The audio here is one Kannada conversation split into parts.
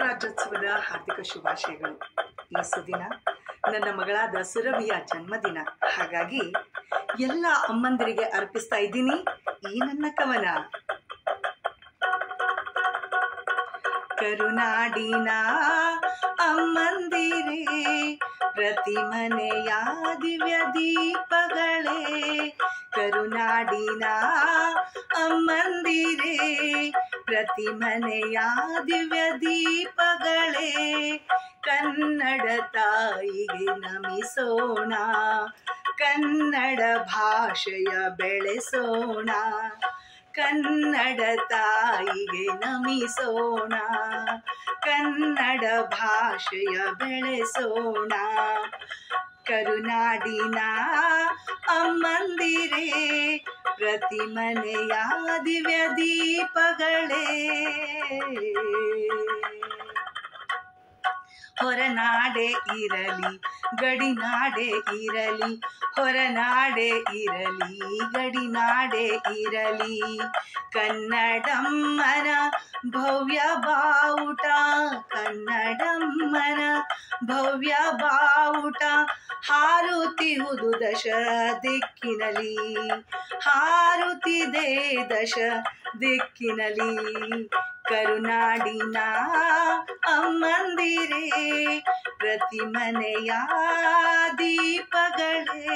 ಗಣರಾಜ್ಯೋತ್ಸವದ ಹಾರ್ದಿಕ ಶುಭಾಶಯಗಳು ಈ ಸುದಿನ ನನ್ನ ಮಗಳಾದ ಸುರಭಿಯ ಜನ್ಮದಿನ ಹಾಗಾಗಿ ಎಲ್ಲ ಅಮ್ಮಂದಿರಿಗೆ ಅರ್ಪಿಸ್ತಾ ಇದ್ದೀನಿ ಈ ನನ್ನ ಕವನ ಕರುನಾಡಿನ ಅಮ್ಮಂದಿರೇ ಪ್ರತಿ ಮನೆಯ ದಿವ್ಯ ದೀಪಗಳೇ ಕರುನಾಡಿನ ಅಮ್ಮಂದಿರೇ ಪ್ರತಿ ಮನೆಯ ದಿವ್ಯ ದೀಪಗಳೇ ಕನ್ನಡ ತಾಯಿಗೆ ನಮಿಸೋಣ ಕನ್ನಡ ಭಾಷೆಯ ಬೆಳೆಸೋಣ ಕನ್ನಡ ತಾಯಿಗೆ ನಮಿಸೋಣ ಕನ್ನಡ ಭಾಷೆಯ ಬೆಳೆಸೋಣ ಕರುನಾಡಿನ ಅಮ್ಮಂದಿರೇ ಪ್ರತಿ ಮನೆಯ ದಿವ್ಯ ದೀಪಗಳೇ ಹೊರನಾಡೆ ಇರಲಿ ಗಡಿನಾಡೆ ಇರಲಿ ಹೊರನಾಡೆ ಇರಲಿ ಗಡಿನಾಡೆ ಇರಲಿ ಕನ್ನಡಮ್ಮನ ಭವ್ಯ ಬಾವುಟ ಕನ್ನಡಮ್ಮನ ಭವ್ಯ ಬಾವುಟ ಹಾರುತ್ತಿಹುದು ದಶ ದಿಕ್ಕಿನಲಿ ಹಾರುತ್ತಿದೆ ದಶ ದಿಕ್ಕಿನಲಿ ಕರುನಾಡಿನ ಅಮ್ಮಂದಿರೇ ಪ್ರತಿ ಮನೆಯ ದೀಪಗಳೇ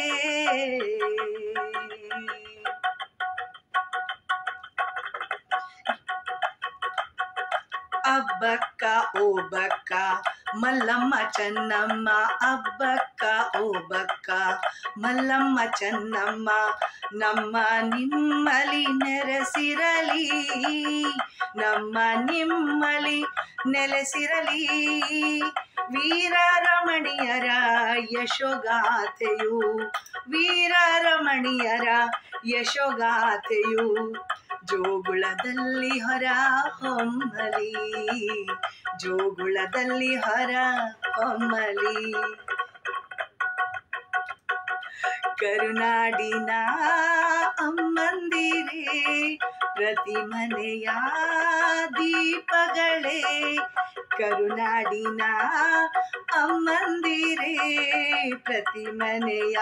ಅಬ್ಬಕ್ಕ ಓಬಕ್ಕ ಮಲ್ಲಮ್ಮ ಚೆನ್ನಮ್ಮ ಅಬ್ಬಕ್ಕ ಓಬಕ್ಕ ಮಲ್ಲಮ್ಮ ಚೆನ್ನಮ್ಮ ನಮ್ಮ ನಿಮ್ಮಲಿ ನೆರೆಸಿರಲಿ ನಮ್ಮ ನಿಮ್ಮಲಿ ನೆಲೆಸಿರಲಿ ವೀರರಮಣಿಯರ ಯಶೋಗಾಥೆಯು ವೀರರಮಣಿಯರ ಯಶೋಗಾಥೆಯು ಜೋಗುಳದಲ್ಲಿ ಹೊರ ಹೊಮ್ಮಲಿ ಜೋಗುಳದಲ್ಲಿ ಹೊರ ಹೊಮ್ಮಲಿ ಕರುನಾಡಿನ ಅಮ್ಮಂದಿರೇ ಪ್ರತಿ ಮನೆಯ ದೀಪಗಳೇ ಕರುನಾಡಿನ ಅಮ್ಮಂದಿರೇ ಪ್ರತಿ ಮನೆಯ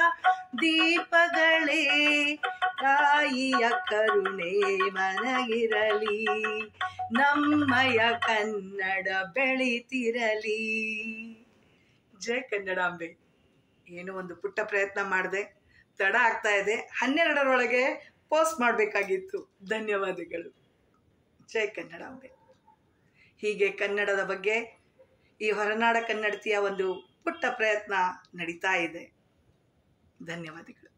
ದೀಪಗಳೇ ತಾಯಿಯ ಕರುಣೆ ಮನಗಿರಲಿ ನಮ್ಮಯ ಕನ್ನಡ ಬೆಳಿತಿರಲಿ ಜೈ ಕನ್ನಡಾಂಬೆ ಏನೋ ಒಂದು ಪುಟ್ಟ ಪ್ರಯತ್ನ ಮಾಡಿದೆ ತಡ ಆಗ್ತಾ ಇದೆ ಹನ್ನೆರಡರೊಳಗೆ ಪೋಸ್ಟ್ ಮಾಡಬೇಕಾಗಿತ್ತು ಧನ್ಯವಾದಗಳು ಜೈ ಕನ್ನಡಾಂಬೆ ಹೀಗೆ ಕನ್ನಡದ ಬಗ್ಗೆ ಈ ಹೊರನಾಡ ಕನ್ನಡತಿಯ ಒಂದು ಪುಟ್ಟ ಪ್ರಯತ್ನ ನಡೀತಾ ಇದೆ ಧನ್ಯವಾದಗಳು